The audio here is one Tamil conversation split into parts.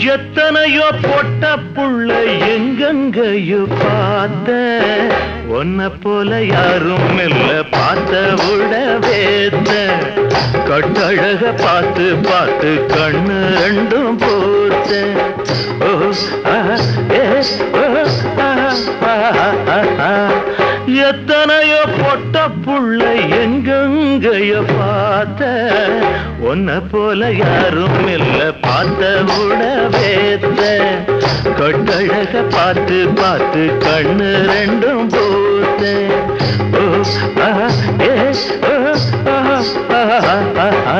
எத்தனையோ பொட்ட புள்ள எங்கெங்கையோ பார்த்த உன்னை போல யாரும் இல்ல பார்த்த விட வேத்த கட்டழக பார்த்து பார்த்து கண்ணு ரெண்டும் போத்த ஓ ஆஹா, ஏ, ஓ, ஆஹா, ஆஹா, ஆஹா. எத்தனையோ பொட்ட புள்ள எங்கெங்கையோ பார்த்த உன்னை போல யாரும் இல்ல பார்த்த உடவேத்த கட்டழக பார்த்து பார்த்து கண்ணு ரெண்டும் போத்த ஓ ஆஹா, ஏ, ஓ, ஆஹா, ஆஹா, ஆஹா.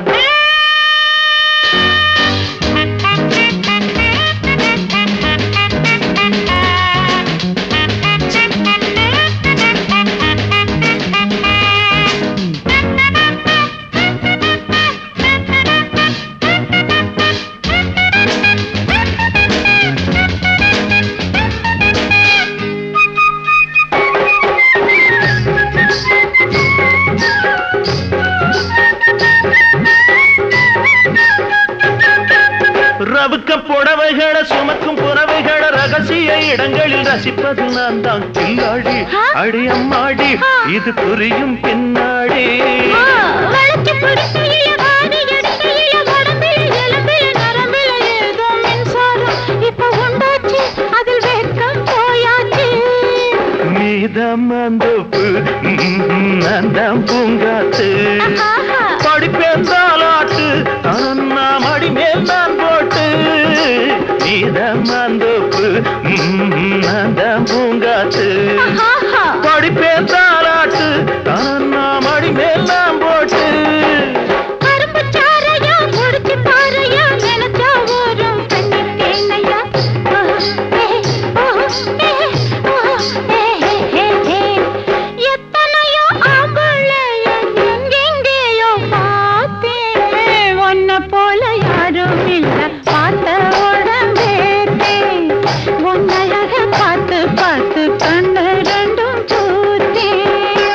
ரவுக்க புடவைகளை சுமக்கும் புறவைகளை ரகசிய இடங்களில் ரசிப்பது நான் தான் கில்லாடி அடி அம்மாடி இது புரியும் பின்னாடி வளைச்சு பிடிக்கையில வாரி எடுக்கையில உடம்பில எலும்பில நரம்பில ஏதோ மின்சாரம் இப்ப உண்டாச்சு அதில் வெட்கம் போயாச்சு நீதம் அந்தோப்பு நான் தான் பூங்காத்து ஆஹா. படிப்பேந்தாலாட்டு நான் அடி மேல் நான் போட்டு நீதம் அந்தோப்பு நான் தான் பூங்காத்து ஆஹா. படிப்பேன் தாலாட்டு நான் அடி மேல் நான் போட்டு கரும்புச் சாறையா, முடிச்சு பாறையா, நினைச்சா ஊரும் கண்ணீர் தேனையா. ஓ, ஏ, ஓ, ஏ, ஓ, ஏ, ஏ, ஏ, ஏ. எத்தனையோ ஆம்பளைய எங்கெங்கேயோ பார்த்தேன். உன்னை போல யாரும் இல்ல பார்த்த உடம்பேத்தே உன்னழக பார்த்து பார்த்து கண்ணு ரெண்டும் பூத்தேன்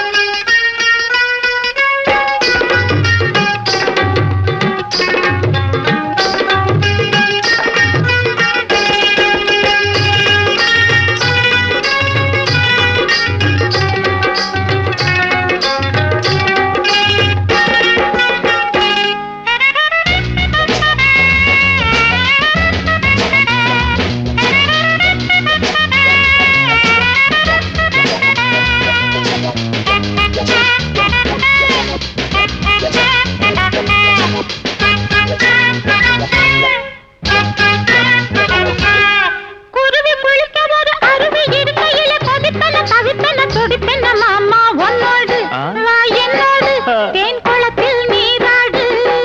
குருவி குளிக்க ஒரு அருவி இருக்கையில கொதிப்பென தவிப்பென துடிப்பென மாமா உன்னோடு ஆ? வா என்னோடு ஆ. தேன் குளத்தில் நீராடு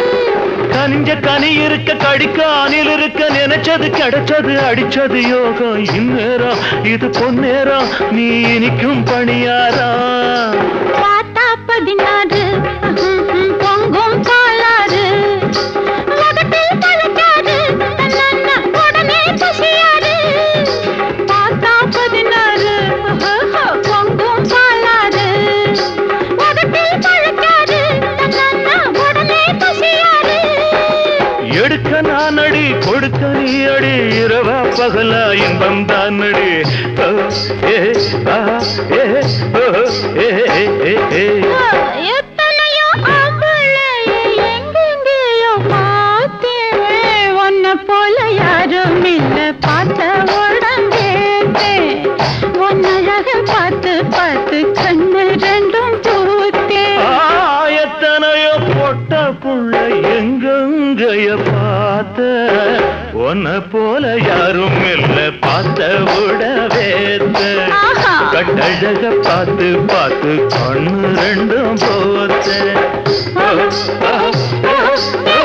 கனிஞ்ச கனி இருக்க கடிக்க அணில் இருக்க நினைச்சது கிடைச்சது அடிச்சது யோகம் இந்நேரம் இது பொன்னேரம் நீ இனிக்கும் பணியாரா பார்த்தா பதினாறு ம்ஹும், ம்ஹும், பொங்கும் காலாறு முகத்தில் பழக்காறு தன்னன்னா உடனே பசியாறு பார்த்தா பதினாறு ஓஹோ, பொங்கும் காலாறு முகத்தில் பழக்காறு தன்னன்னா உடனே பசியாறு எடுக்க நான் அடி கொடுக்க நீ அடி இரவா பகலா இன்பம் தான் அடி ஓ, ஏ, ஆ, ஏ, ஓ, ஏ, ஏ, ஏ, ஏ. எத்தனையோ ஆம்பளைய எங்கெங்கேயோ பார்த்தேன். உன்னை போல யாரும் இல்ல பார்த்த உடம்பேத்தே. உன்னழக பார்த்து பார்த்து கண்ணு ரெண்டும் பூத்தேன். ஆ, எத்தனையோ பொட்ட புள்ள எங்கெங்கைய பார்த்த உன்னை போல யாரும் இல்ல பார்த்த விடவேத்த ஆஹா. கட்டழக பார்த்து பார்த்து கண்ணு ரெண்டும் போத்த ஓ, ஆ, ஆ, ஆ,